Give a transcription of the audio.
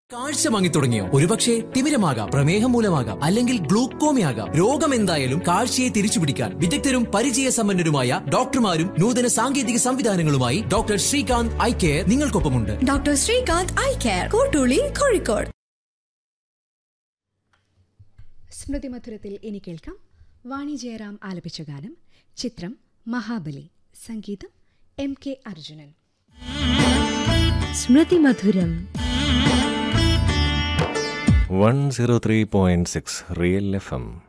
കാഴ്ച വാങ്ങി തുടങ്ങിയോ ഒരുപക്ഷെ തിമിരമാകാം പ്രമേഹം മൂലമാകാം അല്ലെങ്കിൽ ഗ്ലൂക്കോമയാകാം രോഗം എന്തായാലും കാഴ്ചയെ തിരിച്ചുപിടിക്കാൻ വിദഗ്ധരും പരിചയസമ്പന്നരുമായ ഡോക്ടർമാരും നൂതന സാങ്കേതിക സംവിധാനങ്ങളുമായി ഡോക്ടർ ശ്രീകാന്ത് ഐ കെയർ നിങ്ങൾക്കൊപ്പമുണ്ട് doctor Srikanth eye care Kottooli Kozhikode സ്മൃതി മധുരത്തിൽ ഇനി കേൾക്കാം വാണി ജയറാം ആലപിച്ച ഗാനം ചിത്രം മഹാബലി സംഗീതം M K Arjunan Smrithi Madhuram one zero three point six real F M